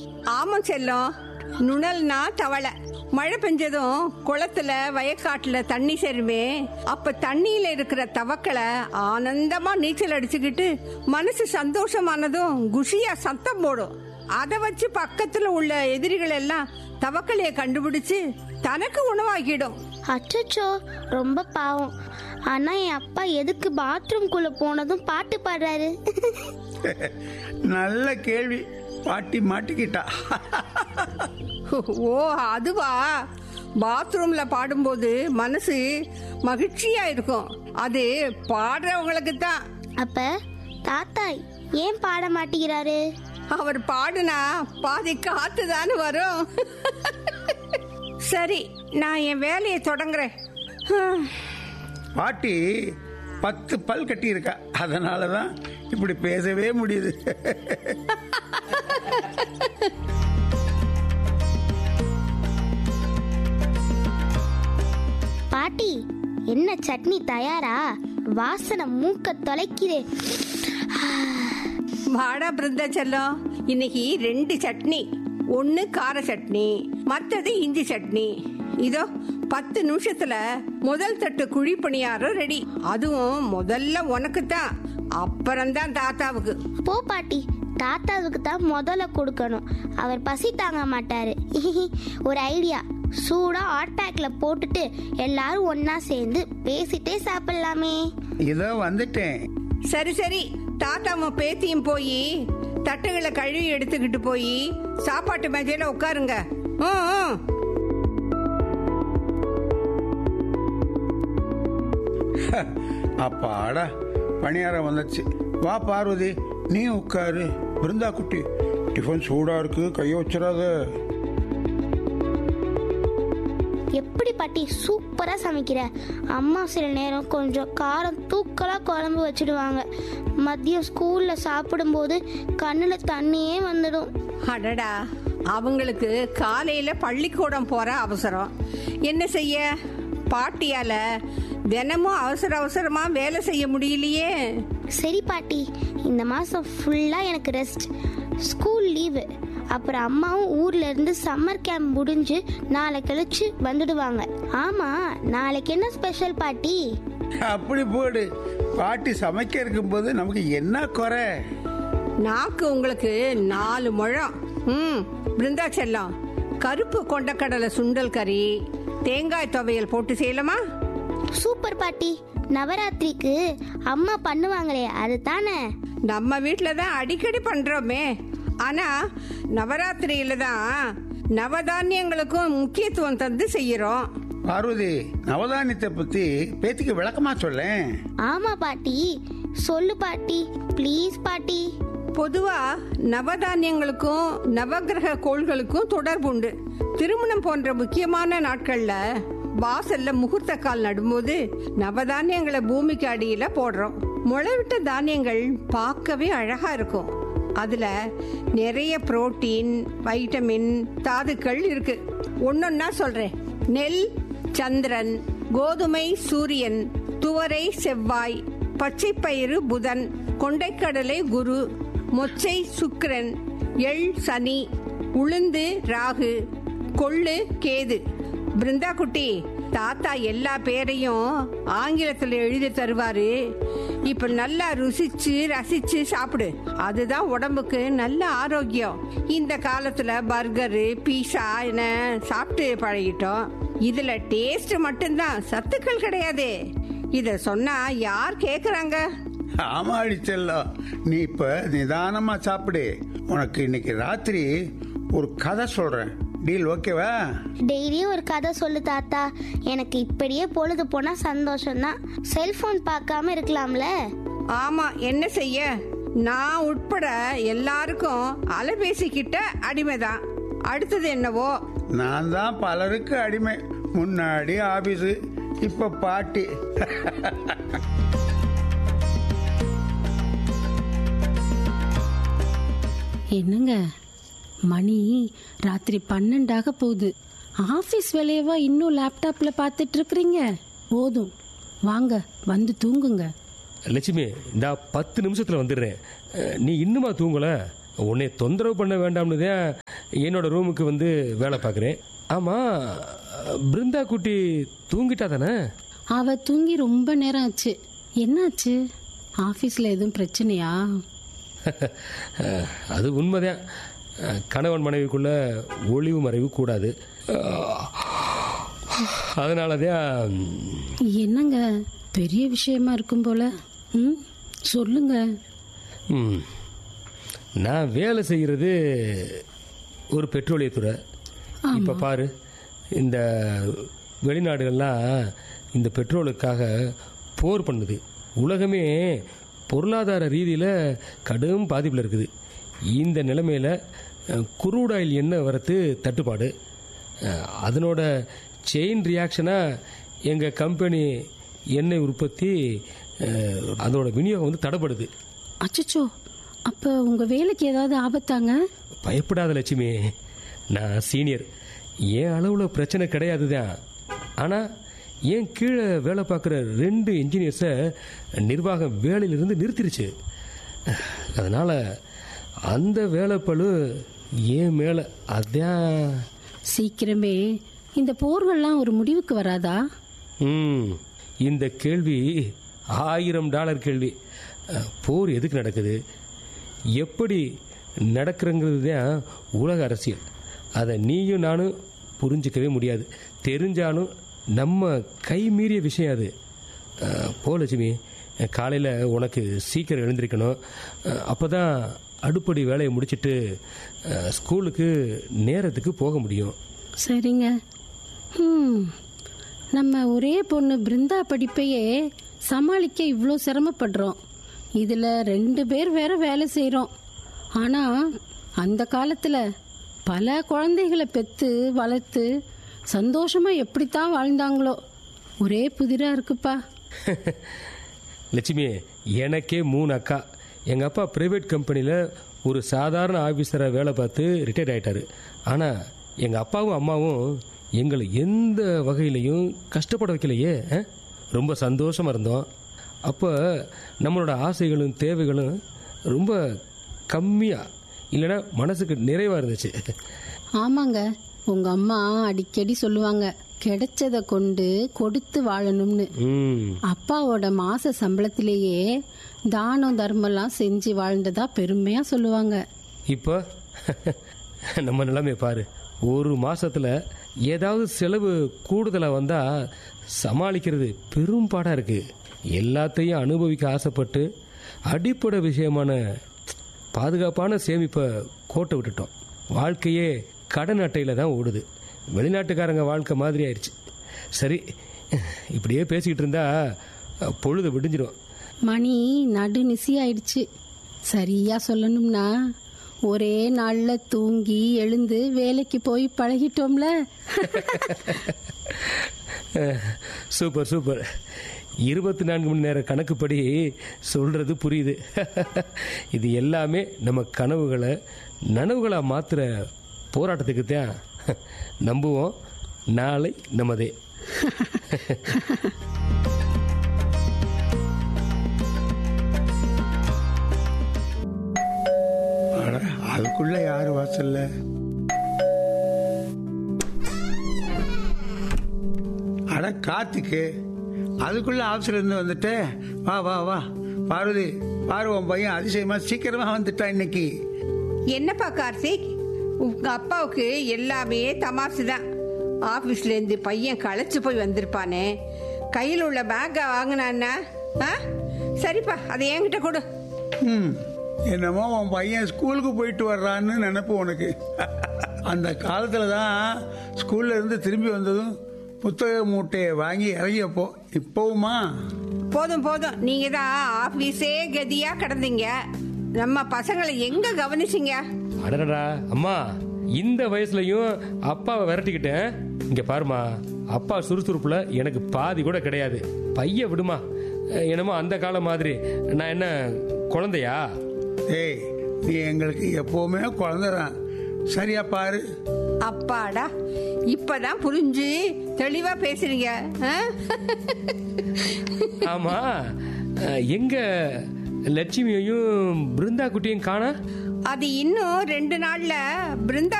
ஆமா செல்லம் நுணல்னா தவளை மழை பெஞ்சதும் குளத்துல வயக்காட்டுல தண்ணி சேருமே அப்ப தண்ணியில இருக்கிற தவக்களை ஆனந்தமா நீச்சல் அடிச்சுக்கிட்டு மனசு சந்தோஷமானதும் குஷியா சத்தம் போடும் அதை வச்சு பக்கத்துல உள்ள எதிரிகள் எல்லாம் தவக்கலைய கண்டுபிடிச்சு தனக்கு உணவாக்கிடும் அச்சச்சோ ரொம்ப பாவம் ஆனா என் அப்பா எதுக்கு பாத்ரூம்குள்ள போனதும் பாட்டு பாடுறாரு நல்ல கேள்வி பாட்டி மாட்டிக்கிட்டா ஓ அதுவா பாத்ரூம்ல பாடும்போது மனசு மகிழ்ச்சியா இருக்கும் அது பாடுறவங்களுக்கு தான் அப்ப தாத்தா ஏன் பாட மாட்டேங்கிறாரு அவர் பாடுனா பாதி காத்து தானே வரும் சரி நான் என் வேலையை தொடங்குறேன் பாட்டி பத்து பல் கட்டி இருக்கா அதனால தான் இப்படி பேசவே முடியுது பாட்டி என்ன சட்னி தயாரா வாசனை மூக்க தொலைக்குதே வாடா பிருந்தா செல்லம் இன்னைக்கு ரெண்டு சட்னி ஒன்னு கார சட்னி மத்தது இஞ்சி சட்னி இதோ பத்து நிமிஷத்துல முதல் தட்டு குழி பணியாரம் ரெடி அதுவும் முதல்ல உனக்கு தான் அப்புறம்தான் தாத்தாவுக்கு போ பாட்டி தாத்தாவுக்கு தான் முதல்ல கொடுக்கணும் அவர் பசி தாங்க மாட்டாரு ஒரு ஐடியா சூடா ஹாட் பேக்ல போட்டுட்டு எல்லாரும் ஒண்ணா சேர்ந்து பேசிட்டே சாப்பிடலாமே இதோ வந்துட்டேன் சரி சரி தாத்தாவும் பேத்தியும் போய் தட்டுகளை கழுவி எடுத்துக்கிட்டு போய் சாப்பாட்டு மேஜையில உட்காருங்க ம், ம். அப்பாடா பணியாரம் வந்துச்சு வா பார்வதி நீ உட்காரு பிருந்தா குட்டி டிஃபன் சூடா இருக்கு கையை வச்சிடாத எப்படி பாட்டி சூப்பரா சமைக்கிற அம்மா சில நேரம் கொஞ்சம் காரம் தூக்கலா குழம்பு வச்சிடுவாங்க மதியம் ஸ்கூல்ல சாப்பிடும்போது கண்ணுல தண்ணியே வந்துடும் அடடா அவங்களுக்கு காலையில பள்ளிக்கூடம் போற அவசரம் என்ன செய்ய பாட்டியால தினமும் அவசர அவசரமா வேலை செய்ய முடியலையே சரி பாட்டி இந்த மாசம் ஃபுல்லா எனக்கு ரெஸ்ட் ஸ்கூல் லீவு அப்புறம் அம்மாவும் ஊர்ல இருந்து சம்மர் கேம்ப் முடிஞ்சு நாளை கழிச்சு வந்துடுவாங்க ஆமா நாளைக்கு என்ன ஸ்பெஷல் பாட்டி அப்படி போடு பாட்டி சமைக்க இருக்கும்போது நமக்கு என்ன குறை நாக்கு உங்களுக்கு நாலு முழம் ம் பிருந்தா செல்லம் கருப்பு கொண்டக்கடலை சுண்டல் கறி தேங்காய் துவையல் போட்டு செய்யலாமா சூப்பர் பாட்டி நவராத்திரிக்கு அம்மா பண்ணுவாங்களே அது தானே நம்ம வீட்டில் தான் அடிக்கடி பண்றோமே ஆனா நவராத்திரியில தான் நவதானியங்களுக்கும் முக்கியத்துவம் தந்து செய்யறோம் பார்வதி நவதானியத்தை பத்தி பேத்திக்கு விளக்கமா சொல்லேன் ஆமா பாட்டி சொல்லு பாட்டி ப்ளீஸ் பாட்டி பொதுவா நவதானியங்களுக்கும் நவகிரக கோள்களுக்கும் தொடர்பு உண்டு திருமணம் போன்ற முக்கியமான நாட்கள்ல வாசல்ல முகூர்த்த கால் நடும்போது நவதானியங்களை பூமிக்கு அடியில போடுறோம் முளைவிட்ட தானியங்கள் பார்க்கவே அழகா இருக்கும் அதுல நிறைய புரோட்டீன் வைட்டமின் தாதுக்கள் இருக்கு ஒன்னொன்னா சொல்றேன் நெல் சந்திரன் கோதுமை சூரியன் துவரை செவ்வாய் பச்சைப்பயிறு புதன் கொண்டைக்கடலை குரு மொச்சை சுக்கிரன் எள் சனி உளுந்து ராகு கொள்ளு கேது பிருந்தா குட்டி தாத்தா எல்லா பேரையும் ஆங்கிலத்துல எழுதி தருவாரு இப்ப நல்லா ருசிச்சு ரசிச்சு சாப்பிடு அதுதான் உடம்புக்கு நல்ல ஆரோக்கியம் இந்த காலத்துல பர்கரு பீஸா என சாப்பிட்டு பழகிட்டோம் இதுல டேஸ்ட் மட்டும்தான் சத்துக்கள் கிடையாது இத சொன்னா யார் கேக்குறாங்க ஆமா அடிச்செல்லம் நீ இப்ப நிதானமா சாப்பிடு உனக்கு இன்னைக்கு ராத்திரி ஒரு கதை சொல்றேன் டீல் ஓகேவா டெய்லியும் ஒரு கதை சொல்லு தாத்தா எனக்கு இப்படியே பொழுது போனா சந்தோஷம்தான் செல்போன் பார்க்காம இருக்கலாம்ல ஆமா என்ன செய்ய நான் உட்பட எல்லாருக்கும் அலைபேசி கிட்ட அடிமைதான் அடுத்தது என்னவோ நான் தான் பலருக்கு அடிமை முன்னாடி ஆபீஸ் இப்ப பாட்டி என்னங்க மணி ராத்திரி பன்னெண்டாக போகுது ஆபீஸ் வேலையவா இன்னும் லேப்டாப்ல பார்த்துட்டு இருக்கிறீங்க போதும் வாங்க வந்து தூங்குங்க லட்சுமி இந்த பத்து நிமிஷத்துல வந்துடுறேன் அஹ், நீ இன்னுமா தூங்கல உன்னை தொந்தரவு பண்ண வேண்டாம்னு தான் என்னோட ரூமுக்கு வந்து வேலை பார்க்குறேன் ஆமாம் பிருந்தா குட்டி தூங்கிட்டா தானே அவ தூங்கி ரொம்ப நேரம் ஆச்சு என்னாச்சு ஆபீஸ்ல எதுவும் பிரச்சனையா அது உண்மைதான் கணவன் மனைவிக்குள்ள ஒளிவு மறைவு கூடாது அதனால தான் என்னங்க பெரிய விஷயமா இருக்கும் போல ம் சொல்லுங்க ம், நான் வேலை செய்கிறது ஒரு பெட்ரோலியத்துறை இப்போ பாரு இந்த வெளிநாடுகள்லாம் இந்த பெட்ரோலுக்காக போர் பண்ணுது உலகமே பொருளாதார ரீதியில் கடும் பாதிப்பில் இருக்குது இந்த நிலைமையில் குரூட் ஆயில் எண்ணெய் வரத்து தட்டுப்பாடு அஹ், அதனோட செயின் ரியாக்ஷனாக எங்கள் கம்பெனி எண்ணெய் உற்பத்தி அஹ், அதோட விநியோகம் வந்து தடைப்படுது அச்சச்சோ அப்ப உங்க வேலைக்கு ஏதாவது ஆபத்தாங்க பயப்படாத லட்சுமி நான் சீனியர் என் அளவில் பிரச்சனை கிடையாது தான் ஆனால் என் கீழே வேலை பார்க்குற ரெண்டு இன்ஜினியர்ஸை நிர்வாகம் வேலையிலிருந்து நிறுத்திருச்சு அதனால் அந்த வேலைப்பழு ஏன் மேலே அதான் சீக்கிரமே இந்த போர்கள்லாம் ஒரு முடிவுக்கு வராதா ம் இந்த கேள்வி ஆயிரம் டாலர் கேள்வி அஹ், போர் எதுக்கு நடக்குது எப்படி நடக்கிறங்கிறது தான் உலக அரசியல் அதை நீயும் நானும் புரிஞ்சிக்கவே முடியாது தெரிஞ்சாலும் நம்ம கை மீறிய விஷயம் அது அஹ், போ லட்சுமி காலையில் உனக்கு சீக்கிரம் எழுந்திருக்கணும் அப்போ தான் அடுப்படி வேலையை முடிச்சிட்டு அஹ், ஸ்கூலுக்கு நேரத்துக்கு போக முடியும் சரிங்க ம் நம்ம ஒரே பொண்ணு பிருந்தா படிப்பையே சமாளிக்க இவ்வளோ சிரமப்படுறோம் இதில் ரெண்டு பேர் வேற வேலை செய்கிறோம் ஆனால் அந்த காலத்தில் பல குழந்தைகளை பெற்று வளர்த்து சந்தோஷமாக எப்படித்தான் வாழ்ந்தாங்களோ ஒரே புதிராக இருக்குப்பா லட்சுமி எனக்கே மூணு அக்கா எங்கள் அப்பா ப்ரைவேட் கம்பெனியில் ஒரு சாதாரண ஆஃபீஸராக வேலை பார்த்து ரிட்டையர்ட் ஆயிட்டாரு ஆனால் எங்கள் அப்பாவும் அம்மாவும் எங்களை எந்த வகையிலையும் கஷ்டப்பட வைக்கலையே ஆ? ரொம்ப சந்தோஷமாக இருந்தோம் அப்போ நம்மளோட ஆசைகளும் தேவைகளும் ரொம்ப கம்மியாக இல்லைன்னா மனசுக்கு நிறைவாக இருந்துச்சு ஆமாங்க உங்க அம்மா அடிக்கடி சொல்லுவாங்க கிடைச்சத கொண்டு கொடுத்து வாழணும்னு ம் அப்பாவோட மாச சம்பளத்திலேயே தானம் தர்மம்லாம் செஞ்சு வாழ்ந்ததா பெருமையா சொல்லுவாங்க இப்போ நம்ம நிலைமை பாரு ஒரு மாசத்துல ஏதாவது செலவு கூடுதலா வந்தா சமாளிக்கிறது பெரும் பாடா இருக்கு எல்லாத்தையும் அனுபவிக்க ஆசைப்பட்டு அடிப்படை விஷயமான பாதுகாப்பான சேமிப்பை கோட்டை விட்டுட்டோம் வாழ்க்கையே கடன் அட்டையில தான் ஓடுது வெளிநாட்டுக்காரங்க வாழ்க்கை மாதிரி ஆயிடுச்சு சரி இப்படியே பேசிக்கிட்டு இருந்தா பொழுது விடிஞ்சிரும் மணி நடு நிசி ஆயிடுச்சு சரியா சொல்லணும்னா ஒரே நாள்ல தூங்கி எழுந்து வேலைக்கு போய் பழகிட்டோம்ல சூப்பர் சூப்பர் இருபத்தி நான்கு மணி நேர கணக்குப்படி சொல்றது புரியுது இது எல்லாமே நம்ம கனவுகளை நனவுகளா மாத்துற போராட்டத்துக்கு தான் நம்புவோம் நாளை நமதே அட, அதுக்குள்ள யாரு வாசல்ல அட கார்த்திக்கு அதுக்குள்ள ஆஃபீஸ்ல இருந்து வந்துட்டு வா வா வா பார்வதி பாரு உன் பையன் அதிசயமா சீக்கிரமா வந்துட்டான் இன்னைக்கு என்னப்பா கார்த்திக் உங்க அப்பாவுக்கு எல்லாமே தமாசு தான் ஆபீஸ்ல இருந்து பையன் களைச்சு போய் வந்திருப்பானே கையில் உள்ள பேக்கை வாங்கினான்னா ஆ? சரிப்பா அதை என்கிட்ட கொடு ம் என்னமோ உன் பையன் ஸ்கூலுக்கு போயிட்டு வர்றான்னு நினைப்பு உனக்கு அந்த காலத்துல தான் ஸ்கூல்ல இருந்து திரும்பி வந்ததும் புத்தக மூட்டையை வாங்கி இறங்கியப்போ இப்போவுமா போதும் போதும் நீங்க தான் ஆபீஸே கதியா கிடந்தீங்க நம்ம பசங்களை எங்க கவனிச்சீங்க அடடா அம்மா இந்த வயசுலயும் அப்பாவை விரட்டிக்கிட்டேன் இங்க பாருமா அப்பா சுறுசுறுப்புல எனக்கு பாதி கூட கிடையாது பைய விடுமா என்னமோ அந்த காலம் மாதிரி நான் என்ன குழந்தையா ஏய் நீ எங்களுக்கு எப்பவுமே குழந்தைதான் சரியா பாரு அப்பாடா இப்பதான் புரிஞ்சு தெளிவா பேசுறீங்க ஆ? ஆமா அஹ், எங்க லட்சுமியையும் பிருந்தா குட்டியும் காண அது இன்னும் ரெண்டு நாள்ல பிருந்தா